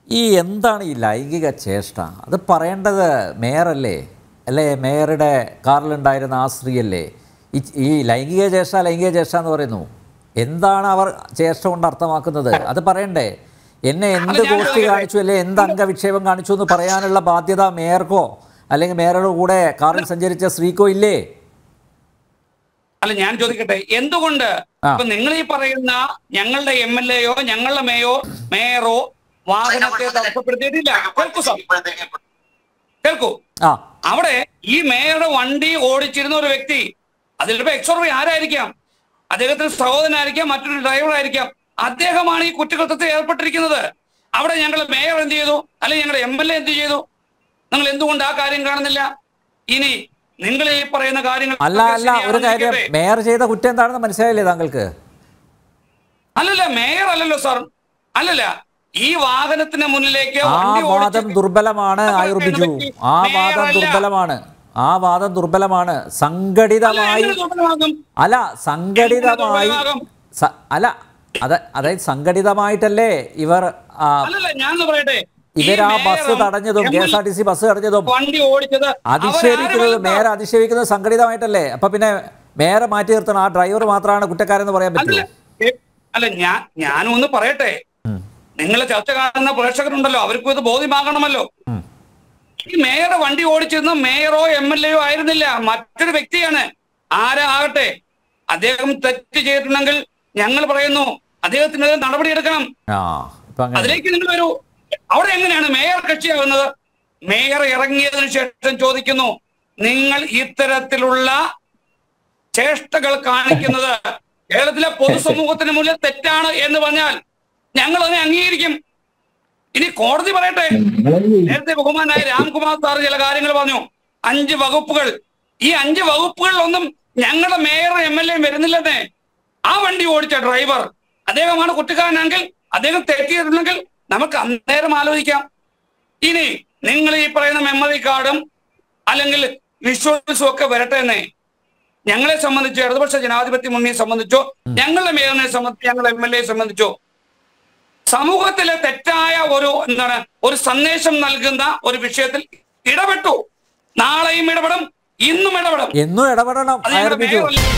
ഈ എന്താണ് ഈ ലൈംഗിക ചേഷ്ട അത് പറയേണ്ടത് മേയറല്ലേ അല്ലേ മേയറുടെ കാറിലുണ്ടായിരുന്ന ആ സ്ത്രീയല്ലേ ഈ ഈ ലൈംഗിക ചേഷ്ട ലൈംഗിക ചേഷ്ട എന്ന് പറയുന്നു എന്താണ് അവർ ചേഷ്ട കൊണ്ട് അർത്ഥമാക്കുന്നത് അത് പറയണ്ടേ എന്നെ എന്ത് ഞാൻ ഗോഷ്ടി ചോദിക്കട്ടെ? കാണിച്ചു അല്ലെ എന്ത് അംഗവിക്ഷേപം കാണിച്ചു എന്ന് പറയാനുള്ള ബാധ്യത മേയർക്കോ അല്ലെങ്കിൽ മേയറുടെ കൂടെ കാറിൽ സഞ്ചരിച്ച സ്ത്രീക്കോ ഇല്ലേ അല്ല ഞാൻ ചോദിക്കട്ടെ എന്തുകൊണ്ട് ആ. ഇപ്പൊ നിങ്ങൾ ഈ പറയുന്ന ഞങ്ങളുടെ എം എൽ എയോ ഞങ്ങളുടെ മേയോ മേയറോ വാഹനത്തെ തടസ്സപ്പെടുത്തിയിട്ടില്ല കേൾക്കൂ സാർ കേൾക്കൂ ആ അവിടെ ഈ മേയറുടെ വണ്ടി ഓടിച്ചിരുന്ന ഒരു വ്യക്തി അതിലിപ്പോ എക്സോർബി ആരായിരിക്കാം അദ്ദേഹത്തിന് സഹോദരനായിരിക്കാം മറ്റൊരു ഡ്രൈവർ ആയിരിക്കാം അദ്ദേഹമാണ് ഈ കുറ്റകൃത്യത്തിൽ ഏർപ്പെട്ടിരിക്കുന്നത് അവിടെ ഞങ്ങൾ മേയർ എന്ത് ചെയ്തു അല്ലെങ്കിൽ ഞങ്ങളുടെ എം എൽ എ എന്ത് ചെയ്തു നിങ്ങൾ എന്തുകൊണ്ട് ആ കാര്യം കാണുന്നില്ല ഇനി നിങ്ങൾ ഈ പറയുന്ന കാര്യങ്ങൾ അല്ല അല്ല ഒരു കാര്യം ശരിയാണെന്നിരിക്കട്ടെ. മേയർ ചെയ്ത കുറ്റം എന്താണെന്ന് മനസ്സിലായില്ലേ താങ്കൾക്ക് അല്ലല്ല മേയർ അല്ലല്ലോ സാർ അല്ലല്ല ഈ വാഹനത്തിന് മുന്നിലേക്ക് ആ വണ്ടി വാദം ഓടിച്ച് ദുർബലമാണ് ആയുർ ബിജു ആ വാദം മേയറല്ല. ദുർബലമാണ് ആ വാദം ദുർബലമാണ് സംഘടിതമായി എങ്ങനെ ദുർബലമാകും? അല്ല സംഘടിതമായി ദുർബലമാകും? സ- അല്ല അത് അതായത് സംഘടിതമായിട്ടല്ലേ ഇവർ ആ, അല്ലല്ല ഞാൻ പറയട്ടെ ഈ ഇവർ ആ ബസ് മേയറും തടഞ്ഞതും K S R T C bus തടഞ്ഞതും വണ്ടി ഓടിച്ചത് അധിക്ഷേപിക്കുന്നത് അവരാരുമല്ല. മേയർ അധിക്ഷേപിക്കുന്നത് സംഘടിതമായിട്ടല്ലേ അപ്പൊ പിന്നെ മേയറെ മാറ്റി നിർത്തണം ആ ഡ്രൈവർ മാത്രമാണ് കുറ്റക്കാരെന്ന് പറയാൻ അല്ല പറ്റുമോ ഏ, അല്ല ഞാൻ ഞാനും ഒന്ന് പറയട്ടെ ഉം. നിങ്ങളെ ചർച്ച കാണുന്ന പ്രേക്ഷകരുണ്ടല്ലോ അവർക്കും ഇത് ബോധ്യമാകണമല്ലോ ഉം. ഈ മേയറുടെ വണ്ടി ഓടിച്ചിരുന്ന മേയറോ എം എൽ എയോ ആയിരുന്നില്ല മറ്റൊരു വ്യക്തിയാണ് ആരാ ആകട്ടെ അദ്ദേഹം തെറ്റ് ചെയ്തിട്ടുണ്ടെങ്കിൽ ഞങ്ങൾ പറയുന്നു അദ്ദേഹത്തിനെതിരെ നടപടിയെടുക്കണം ആ ഇപ്പൊ അങ്ങനെ അതിലേക്ക് നിങ്ങൾ വരൂ അവിടെ എങ്ങനെയാണ് മേയർ കക്ഷിയാകുന്നത് മേയർ ഇറങ്ങിയതിനു ശേഷം ചോദിക്കുന്നു നിങ്ങൾ ഇത്തരത്തിലുള്ള ചേഷ്ടകൾ കാണിക്കുന്നത് കേരളത്തിലെ പൊതുസമൂഹത്തിന് മുന്നിൽ തെറ്റാണ് എന്ന് പറഞ്ഞാൽ ഞങ്ങൾ അതിനെ അംഗീകരിക്കും ഇനി കോടതി പറയട്ടെ നേരത്തെ ബഹുമാനായ രാംകുമാർ സാർ ചില കാര്യങ്ങൾ പറഞ്ഞു അഞ്ച് വകുപ്പുകൾ ഈ അഞ്ച് വകുപ്പുകളിലൊന്നും ഞങ്ങളുടെ മേയർ എം എൽ എ വരുന്നില്ലെന്നേ ആ വണ്ടി ഓടിച്ച ഡ്രൈവർ അദ്ദേഹമാണ് കുറ്റക്കാരനെങ്കിൽ അദ്ദേഹം തെറ്റിയിട്ടുണ്ടെങ്കിൽ നമുക്ക് അന്നേരം ആലോചിക്കാം ഇനി നിങ്ങൾ ഈ പറയുന്ന മെമ്മറി കാർഡും അല്ലെങ്കിൽ വിഷ്വൽസും ഒക്കെ വരട്ടെ എന്നേ ഞങ്ങളെ സംബന്ധിച്ചോ ഇടതുപക്ഷ ജനാധിപത്യ മുന്നണിയെ സംബന്ധിച്ചോ ഞങ്ങളുടെ മേയറിനെ സംബന്ധിച്ചോ ഞങ്ങളുടെ എം എൽ എയെ സംബന്ധിച്ചോ സമൂഹത്തിലെ തെറ്റായ ഒരു എന്താണ് ഒരു സന്ദേശം നൽകുന്ന ഒരു വിഷയത്തിൽ ഇടപെട്ടു നാളെയും ഇടപെടും ഇന്നും ഇടപെടും എന്നും ഇടപെടണം അത് ആയുർ ഞങ്ങളുടെ ബിജു മേയറല്ലേ